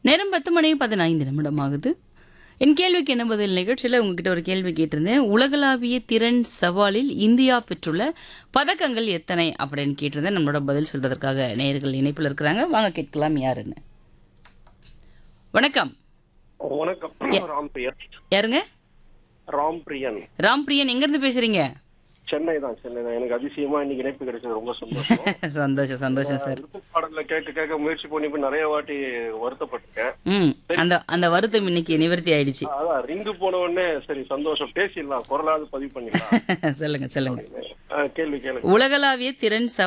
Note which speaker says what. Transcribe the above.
Speaker 1: நேரம் பத்து மணி பதினைந்து நிமிடம் ஆகுது என் கேள்விக்கு என்ன பதில் நிகழ்ச்சியில் உங்ககிட்ட ஒரு கேள்வி கேட்டிருந்தேன் உலகளாவிய திறன் சவாலில் இந்தியா பெற்றுள்ள பதக்கங்கள் எத்தனை அப்படின்னு கேட்டிருந்தேன் நம்மளோட பதில் சொல்றதற்காக நேயர்கள் இணைப்பில் இருக்கிறாங்க வாங்க கேட்கலாம் யாருன்னு வணக்கம்
Speaker 2: வணக்கம் ராம்பிரியன்
Speaker 1: யாருங்க
Speaker 2: ராம்பிரியன்
Speaker 1: ராம்பிரியன் எங்கேருந்து பேசுறீங்க
Speaker 2: சென்னை தான் சென்னை தான் எனக்கு அதிசயமா இன்னைக்கு இணைப்பு கிடைச்சது ரொம்ப சந்தோஷம்
Speaker 1: சந்தோஷம் சந்தோஷம் சார்
Speaker 2: விருப்ப பாடல்ல கேட்க கேட்க முயற்சி பண்ணி போய் நிறைய வாட்டி வருத்தப்பட்டிருக்கேன்
Speaker 1: ம் அந்த அந்த வருத்தம் இன்னைக்கு நிவர்த்தி ஆயிடுச்சு
Speaker 2: அதான் ரிங்கு போன உடனே சரி சந்தோஷம் பேசிடலாம் குரலாவது பதிவு பண்ணிடலாம்
Speaker 1: சொல்லுங்க சொல்லுங்க
Speaker 2: ஆ, கேள்வி கேளுங்க
Speaker 1: உலகளாவிய திறன் சவால்